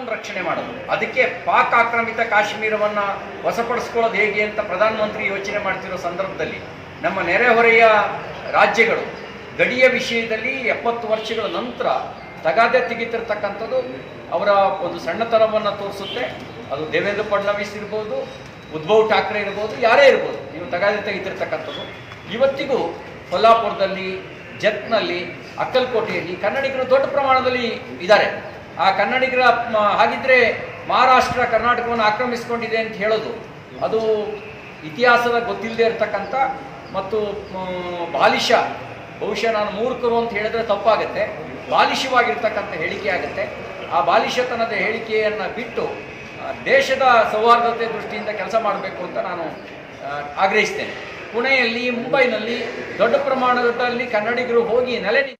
ಕಾಶ್ಮೀರವನ್ನು ರಕ್ಷಣೆ ಮಾಡೋದು ಅದಕ್ಕೆ ಪಾಕ್ ಆಕ್ರಮಿತ ಕಾಶ್ಮೀರವನ್ನ ವಶಪಡಿಸ್ಕೊಳ್ಳೋದು ಹೇಗೆ ಅಂತ ಪ್ರಧಾನಮಂತ್ರಿ ಯೋಚನೆ ಮಾಡ್ತಿರೋ ಸಂದರ್ಭದಲ್ಲಿ ನಮ್ಮ ನೆರೆಹೊರೆಯ ರಾಜ್ಯಗಳು ಗಡಿಯ ವಿಷಯದಲ್ಲಿ ಎಪ್ಪತ್ತು ವರ್ಷಗಳ ನಂತರ ತಗಾದೆ ತೆಗಿತಿರ್ತಕ್ಕಂಥದ್ದು ಅವರ ಒಂದು ಸಣ್ಣತನವನ್ನು ತೋರಿಸುತ್ತೆ ಅದು ದೇವೇಂದ್ರ ಫಡ್ನವೀಸ್ ಇರ್ಬೋದು ಉದ್ಧವ್ ಠಾಕ್ರೆ ಇರ್ಬೋದು ಯಾರೇ ಇರ್ಬೋದು ನೀವು ತಗಾದೆ ತೆಗಿತಿರ್ತಕ್ಕಂಥದ್ದು ಇವತ್ತಿಗೂ ಕೊಲ್ಲಾಪುರದಲ್ಲಿ ಜತ್ನಲ್ಲಿ ಅಕ್ಕಲ್ಕೋಟೆಯಲ್ಲಿ ಕನ್ನಡಿಗರು ದೊಡ್ಡ ಪ್ರಮಾಣದಲ್ಲಿ ಇದ್ದಾರೆ ಆ ಕನ್ನಡಿಗರ ಮ- ಹಾಗಿದ್ರೆ ಮಹಾರಾಷ್ಟ್ರ ಕರ್ನಾಟಕವನ್ನು ಆಕ್ರಮಿಸಿಕೊಂಡಿದೆ ಅಂತ ಹೇಳೋದು ಅದು ಇತಿಹಾಸದ ಗೊತ್ತಿಲ್ಲದೆ ಇರತಕ್ಕಂಥ ಮತ್ತು ಮ್, ಬಾಲಿಶ ಬಹುಶಃ ನಾನು ಮೂರ್ಖರು ಅಂತ ಹೇಳಿದ್ರೆ ತಪ್ಪಾಗುತ್ತೆ ಬಾಲಿಶವಾಗಿರ್ತಕ್ಕಂಥ ಹೇಳಿಕೆ ಆಗುತ್ತೆ ಆ ಬಾಲಿಶತನದ ಹೇಳಿಕೆಯನ್ನು ಬಿಟ್ಟು ಆ, ದೇಶದ ಸೌಹಾರ್ದತೆ ದೃಷ್ಟಿಯಿಂದ ಕೆಲಸ ಮಾಡಬೇಕು ಅಂತ ನಾನು ಆ, ಆಗ್ರಹಿಸ್ತೇನೆ ಪುಣೆಯಲ್ಲಿ ಮುಂಬೈನಲ್ಲಿ ದೊಡ್ಡ ಪ್ರಮಾಣದಲ್ಲಿ ಕನ್ನಡಿಗರು ಹೋಗಿ ನೆಲೆ